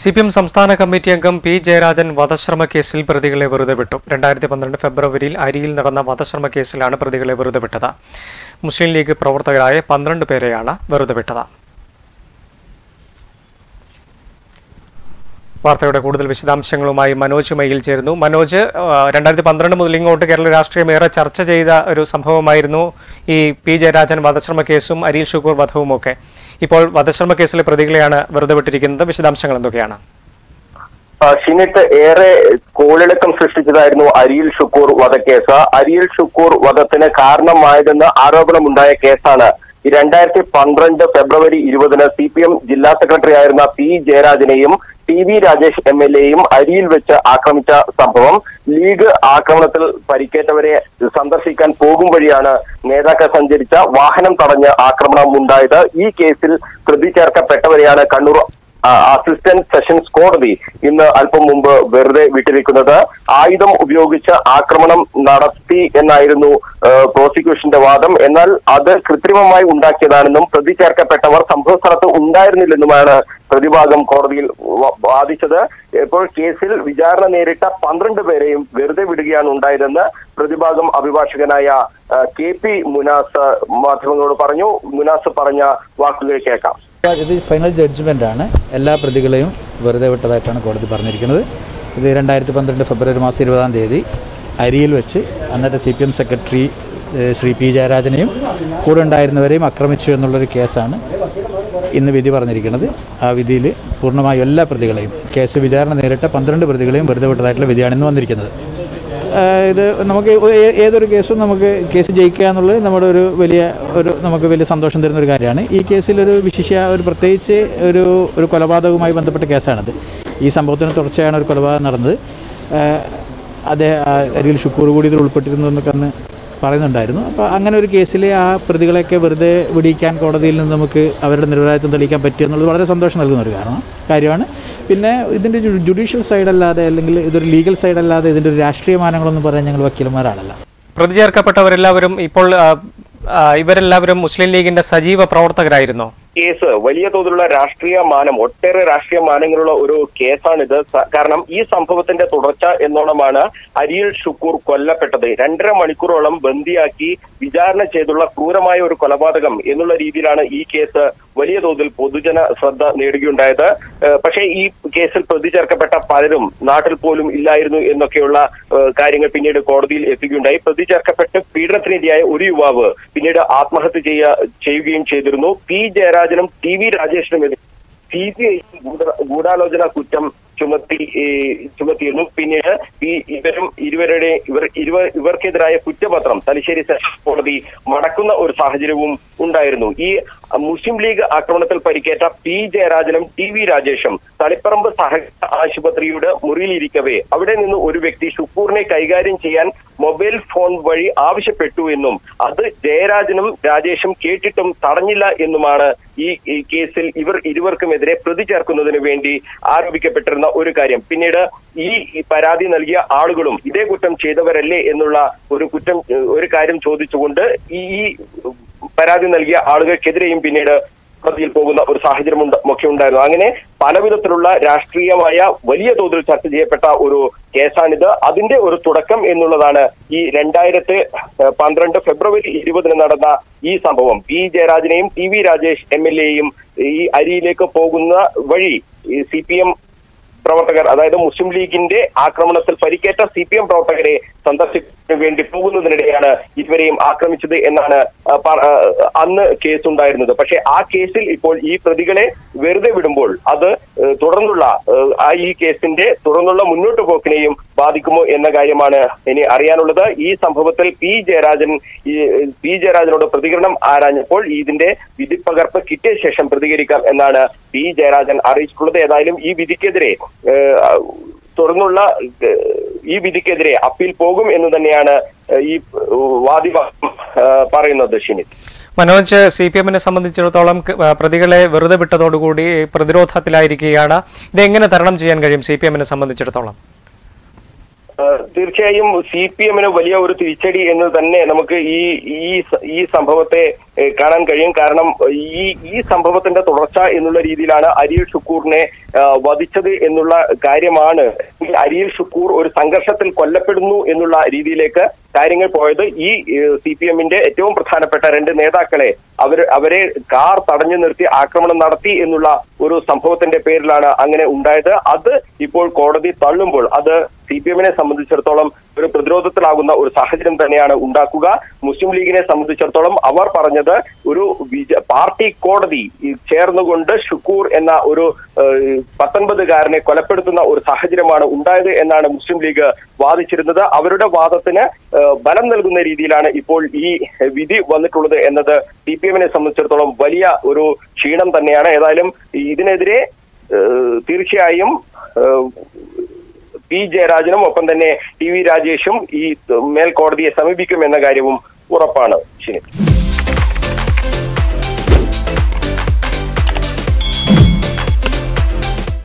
C P M സംസ്ഥാന committee അംഗം P Jayarajan വധശ്രമ കേസിൽ പ്രതികളെ വെറുതെ വിട്ടു രണ്ടായിരത്തി പന്ത്രണ്ട് ഫെബ്രുവരിയിൽ അരിയിൽ നടന്ന വധശ്രമ കേസിലാണ് പ്രതികളെ വെറുതെ വിട്ടത് മുസ്ലിം ലീഗ് പ്രവർത്തകരായ പന്ത്രണ്ട് പേരെയാണ് വെറുതെ വിട്ടത് വാർത്തയുടെ കൂടുതൽ വിശദാംശങ്ങളുമായി മനോജ് മയിൽ ചേരുന്നു മനോജ് രണ്ടായിരത്തി പന്ത്രണ്ട് മുതൽ ഇങ്ങോട്ട് കേരള രാഷ്ട്രീയം ഏറെ ചർച്ച ചെയ്ത ഒരു സംഭവമായിരുന്നു ഈ പി ജയരാജൻ വധശ്രമ കേസും അരിൽ ഷുക്കൂർ വധവുമൊക്കെ ഇപ്പോൾ വധശ്രമ കേസിലെ പ്രതികളെയാണ് വെറുതെ വിട്ടിരിക്കുന്നത് വിശദാംശങ്ങൾ എന്തൊക്കെയാണ് ആ, ഷിനിത്ത് ഏറെ കോളിളക്കം സൃഷ്ടിച്ചതായിരുന്നു അരിയിൽ ഷുക്കൂർ വധക്കേസ് അരിയിൽ ഷുക്കൂർ വധത്തിന് കാരണമായതെന്ന് ആരോപണമുണ്ടായ കേസാണ് ഈ രണ്ടായിരത്തി പന്ത്രണ്ട് ഫെബ്രുവരി ഇരുപതിന് സി പി എം ജില്ലാ സെക്രട്ടറി ആയിരുന്ന പി ജയരാജനെയും T V Rajesh M L എയും അരിയിൽ വെച്ച് ആക്രമിച്ച സംഭവം ലീഗ് ആക്രമണത്തിൽ പരിക്കേറ്റവരെ സന്ദർശിക്കാൻ പോകും വഴിയാണ് നേതാക്കൾ സഞ്ചരിച്ച വാഹനം തടഞ്ഞ് ആക്രമണം ഉണ്ടായത് ഈ കേസിൽ പ്രതി ചേർക്കപ്പെട്ടവരെയാണ് കണ്ണൂർ ആ, അസിസ്റ്റന്റ് സെഷൻസ് കോടതി ഇന്ന് അല്പം മുമ്പ് വെറുതെ വിട്ടിരിക്കുന്നത് ആയുധം ഉപയോഗിച്ച് ആക്രമണം നടത്തി എന്നായിരുന്നു ആ, പ്രോസിക്യൂഷന്റെ വാദം എന്നാൽ അത് കൃത്രിമമായി ഉണ്ടാക്കിയതാണെന്നും പ്രതി ചേർക്കപ്പെട്ടവർ സംഭവ സ്ഥലത്ത് ഉണ്ടായിരുന്നില്ലെന്നുമാണ് പ്രതിഭാഗം കോടതിയിൽ വ- വാദിച്ചത് ഇപ്പോൾ കേസിൽ വിചാരണ നേരിട്ട പന്ത്രണ്ട് പേരെയും വെറുതെ വിടുകയാണ് ഉണ്ടായതെന്ന് പ്രതിഭാഗം അഭിഭാഷകനായ ആ, കെ പി മുനാസ് മാധ്യമങ്ങളോട് പറഞ്ഞു മുനാസ് പറഞ്ഞ വാക്കുകൾ കേൾക്കാം ഇത് ഫൈനൽ ജഡ്ജ്മെൻ്റ് ആണ് എല്ലാ പ്രതികളെയും വെറുതെ വിട്ടതായിട്ടാണ് കോടതി പറഞ്ഞിരിക്കുന്നത് ഇത് രണ്ടായിരത്തി പന്ത്രണ്ട് ഫെബ്രുവരി മാസം ഇരുപതാം തീയതി അരിയിൽ വെച്ച് അന്നത്തെ സി പി എം സെക്രട്ടറി ഏഹ്, ശ്രീ പി ജയരാജനെയും കൂടെ ഉണ്ടായിരുന്നവരെയും ആക്രമിച്ചു എന്നുള്ളൊരു കേസാണ് ഇന്ന് വിധി പറഞ്ഞിരിക്കുന്നത് ആ വിധിയിൽ പൂർണ്ണമായും എല്ലാ പ്രതികളെയും കേസ് വിചാരണ നേരിട്ട പന്ത്രണ്ട് പ്രതികളെയും വെറുതെ വിട്ടതായിട്ടുള്ള വിധിയാണ് ഇന്ന് വന്നിരിക്കുന്നത് ആഹ് ഇത് നമുക്ക് ഏ- ഏതൊരു കേസും നമുക്ക് കേസ് ജയിക്കുക എന്നുള്ളത് നമ്മുടെ ഒരു വലിയ ഒരു നമുക്ക് വലിയ സന്തോഷം തരുന്ന ഒരു കാര്യമാണ് ഈ കേസിലൊരു വിശിഷ്യ ഒരു പ്രത്യേകിച്ച് ഒരു ഒരു കൊലപാതകവുമായി ബന്ധപ്പെട്ട കേസാണിത് ഈ സംഭവത്തിന് തുടർച്ചയാണ് ഒരു കൊലപാതകം നടന്നത് ആഹ് അതേ ആ അരിയിൽ ഷുക്കൂർ കൂടി ഇതിൽ ഉൾപ്പെട്ടിരുന്നു എന്നൊക്കെ അന്ന് പറയുന്നുണ്ടായിരുന്നു അപ്പോൾ അങ്ങനെ ഒരു കേസിൽ ആ പ്രതികളെയൊക്കെ വെറുതെ വിടിയിക്കാൻ കോടതിയിൽ നിന്ന് നമുക്ക് അവരുടെ നിരപരാധിത്വം തെളിയിക്കാൻ പറ്റുക എന്നുള്ളത് വളരെ സന്തോഷം നൽകുന്ന ഒരു കാരണം കാര്യമാണ് പിന്നെ ഇതിൻ്റെ ജുഡീഷ്യൽ സൈഡല്ലാതെ അല്ലെങ്കിൽ ഇതൊരു ലീഗൽ സൈഡല്ലാതെ ഇതിൻ്റെ ഒരു രാഷ്ട്രീയ മാനങ്ങളൊന്നും പറയാൻ ഞങ്ങൾ വക്കീലന്മാരാണല്ല പ്രതി ചേർക്കപ്പെട്ടവരെല്ലാവരും ഇപ്പോൾ ആ, ആ, ഇവരെല്ലാവരും മുസ്ലിം ലീഗിന്റെ സജീവ പ്രവർത്തകരായിരുന്നോ കേസ് വലിയ തോതിലുള്ള രാഷ്ട്രീയ മാനം ഒട്ടേറെ രാഷ്ട്രീയ മാനങ്ങളുള്ള ഒരു കേസാണിത് സ- കാരണം ഈ സംഭവത്തിന്റെ തുടർച്ച എന്നോണമാണ് അരിയിൽ ഷുക്കൂർ കൊല്ലപ്പെട്ടത് രണ്ടര മണിക്കൂറോളം ബന്ദിയാക്കി വിചാരണ ചെയ്തുള്ള ക്രൂരമായ ഒരു കൊലപാതകം എന്നുള്ള രീതിയിലാണ് ഈ കേസ് വലിയ തോതിൽ പൊതുജന ശ്രദ്ധ നേടുകയുണ്ടായത് ഏഹ് പക്ഷേ ഈ കേസിൽ പ്രതി ചേർക്കപ്പെട്ട പലരും നാട്ടിൽ പോലും ഇല്ലായിരുന്നു എന്നൊക്കെയുള്ള ഏഹ് കാര്യങ്ങൾ പിന്നീട് കോടതിയിൽ എത്തുകയുണ്ടായി പ്രതി ചേർക്കപ്പെട്ട് പീഡനത്തിനിരയായ ഒരു യുവാവ് പിന്നീട് ആത്മഹത്യ ചെയ്യ ചെയ്യുകയും ചെയ്തിരുന്നു പി ജയരാജനും ടി വി രാജേഷിനുമെതിരെ സി ബി ഐ ഗൂഢാലോചന കുറ്റം ചുമത്തി ഏ, ചുമത്തിയിരുന്നു പിന്നീട് ഈ ഇവരും ഇരുവരുടെ ഇവർ ഇരുവ ഇവർക്കെതിരായ കുറ്റപത്രം തലശ്ശേരി സെഷൻസ് കോടതി മടക്കുന്ന ഒരു സാഹചര്യവും ഉണ്ടായിരുന്നു ഈ മുസ്ലിം ലീഗ് ആക്രമണത്തിൽ പരിക്കേറ്റ പി ജയരാജനും ടി വി രാജേഷും തളിപ്പറമ്പ് സഹകരണ ആശുപത്രിയുടെ മുറിയിലിരിക്കവേ അവിടെ നിന്ന് ഒരു വ്യക്തി ഷുക്കൂറിനെ കൈകാര്യം ചെയ്യാൻ മൊബൈൽ ഫോൺ വഴി ആവശ്യപ്പെട്ടു എന്നും അത് ജയരാജനും രാജേഷും കേട്ടിട്ടും തടഞ്ഞില്ല എന്നുമാണ് ഈ ഈ കേസിൽ ഇവർ ഇരുവർക്കുമെതിരെ പ്രതി ചേർക്കുന്നതിന് വേണ്ടി ആരോപിക്കപ്പെട്ടിരുന്ന ഒരു കാര്യം പിന്നീട് ഈ ഈ പരാതി നൽകിയ ആളുകളും ഇതേ കുറ്റം ചെയ്തവരല്ലേ എന്നുള്ള ഒരു കുറ്റം ഏഹ്, ഒരു കാര്യം ചോദിച്ചുകൊണ്ട് ഈ ഈ പരാതി നൽകിയ ആളുകൾക്കെതിരെയും പിന്നീട് കോടതിയിൽ പോകുന്ന ഒരു സാഹചര്യം ഉണ്ട് ഒക്കെ ഉണ്ടായിരുന്നു അങ്ങനെ പല വിധത്തിലുള്ള രാഷ്ട്രീയമായ വലിയ തോതിൽ ചർച്ച ചെയ്യപ്പെട്ട ഒരു കേസാണിത് അതിന്റെ ഒരു തുടക്കം എന്നുള്ളതാണ് ഈ രണ്ടായിരത്തി ഏഹ്, പന്ത്രണ്ട് ഫെബ്രുവരി ഇരുപതിന് നടന്ന ഈ സംഭവം പി ജയരാജനെയും T V Rajesh M L എയും ഈ അരിയിലേക്ക് പോകുന്ന വഴി സി പി എം പ്രവർത്തകർ അതായത് മുസ്ലിം ലീഗിന്റെ ആക്രമണത്തിൽ പരിക്കേറ്റ സി പി എം പ്രവർത്തകരെ സന്ദർശിക്കുന്നതിന് വേണ്ടി പോകുന്നതിനിടെയാണ് ഇരുവരെയും ആക്രമിച്ചത് എന്നാണ് ആ, പ- ആ, അന്ന് കേസ് ഉണ്ടായിരുന്നത് പക്ഷേ ആ കേസിൽ ഇപ്പോൾ ഈ പ്രതികളെ വെറുതെ വിടുമ്പോൾ അത് ഏഹ്, തുടർന്നുള്ള ഏഹ്, ആ ഈ കേസിന്റെ തുടർന്നുള്ള മുന്നോട്ട് പോക്കിനെയും ബാധിക്കുമോ എന്ന കാര്യമാണ് ഇനി അറിയാനുള്ളത് ഈ സംഭവത്തിൽ പി ജയരാജൻ ഈ പി ജയരാജനോട് പ്രതികരണം ആരാഞ്ഞപ്പോൾ ഇതിന്റെ വിധിപ്പകർപ്പ് കിട്ടിയ ശേഷം പ്രതികരിക്കാം എന്നാണ് പി ജയരാജൻ അറിയിച്ചിട്ടുള്ളത് ഏതായാലും ഈ വിധിക്കെതിരെ ഏഹ്, തുടർന്നുള്ള ഏഹ്, ഈ വിധിക്കെതിരെ അപ്പീൽ പോകും എന്ന് തന്നെയാണ് ഏഹ്, ഈ വാദിവാദം ഏഹ്, പറയുന്നത് ഷിനിത് മനോജ് സി പി എമ്മിനെ സംബന്ധിച്ചിടത്തോളം ക- ആ, പ്രതികളെ വെറുതെ വിട്ടതോടുകൂടി പ്രതിരോധത്തിലായിരിക്കുകയാണ് ഇതെങ്ങനെ തരണം ചെയ്യാൻ കഴിയും സി പി എമ്മിനെ സംബന്ധിച്ചിടത്തോളം ഏഹ് തീർച്ചയായും സി പി എമ്മിന് വലിയ ഒരു തിരിച്ചടി എന്ന് തന്നെ നമുക്ക് ഈ ഈ സ- ഈ സംഭവത്തെ ഏഹ് കാണാൻ കഴിയും കാരണം ഈ ഈ സംഭവത്തിന്റെ തുടർച്ച എന്നുള്ള രീതിയിലാണ് അരിയിൽ ഷുക്കൂറിനെ ഏഹ് വധിച്ചത് എന്നുള്ള കാര്യമാണ് ഈ അരിയിൽ ഷുക്കൂർ ഒരു സംഘർഷത്തിൽ കൊല്ലപ്പെടുന്നു എന്നുള്ള രീതിയിലേക്ക് കാര്യങ്ങൾ പോയത് ഈ സി പി എമ്മിന്റെ ഏറ്റവും പ്രധാനപ്പെട്ട രണ്ട് നേതാക്കളെ അവർ അവരെ കാർ തടഞ്ഞു നിർത്തി ആക്രമണം നടത്തി എന്നുള്ള ഒരു സംഭവത്തിന്റെ പേരിലാണ് അങ്ങനെ ഉണ്ടായത് അത് ഇപ്പോൾ കോടതി തള്ളുമ്പോൾ അത് സി പി എമ്മിനെ സംബന്ധിച്ചിടത്തോളം ഒരു പ്രതിരോധത്തിലാകുന്ന ഒരു സാഹചര്യം തന്നെയാണ് ഉണ്ടാക്കുക മുസ്ലിം ലീഗിനെ സംബന്ധിച്ചിടത്തോളം അവർ പറഞ്ഞത് ഒരു വിജ പാർട്ടി കോടതി ഈ ചേർന്നുകൊണ്ട് ഷുക്കൂർ എന്ന ഒരു ഏഹ്, പത്തൊൻപതുകാരനെ കൊലപ്പെടുത്തുന്ന ഒരു സാഹചര്യമാണ് ഉണ്ടായത് എന്നാണ് മുസ്ലിം ലീഗ് വാദിച്ചിരുന്നത് അവരുടെ വാദത്തിന് ഏഹ്, ബലം നൽകുന്ന രീതിയിലാണ് ഇപ്പോൾ ഈ വിധി വന്നിട്ടുള്ളത് എന്നത് സി പി എമ്മിനെ സംബന്ധിച്ചിടത്തോളം വലിയ ഒരു ക്ഷീണം തന്നെയാണ് ഏതായാലും ഇതിനെതിരെ ഏഹ്, തീർച്ചയായും ഏഹ്, പി ജയരാജനും ഒപ്പം തന്നെ ടി വി രാജേഷും ഈ മേൽക്കോടതിയെ സമീപിക്കും എന്ന കാര്യവും ഉറപ്പാണ് ശരി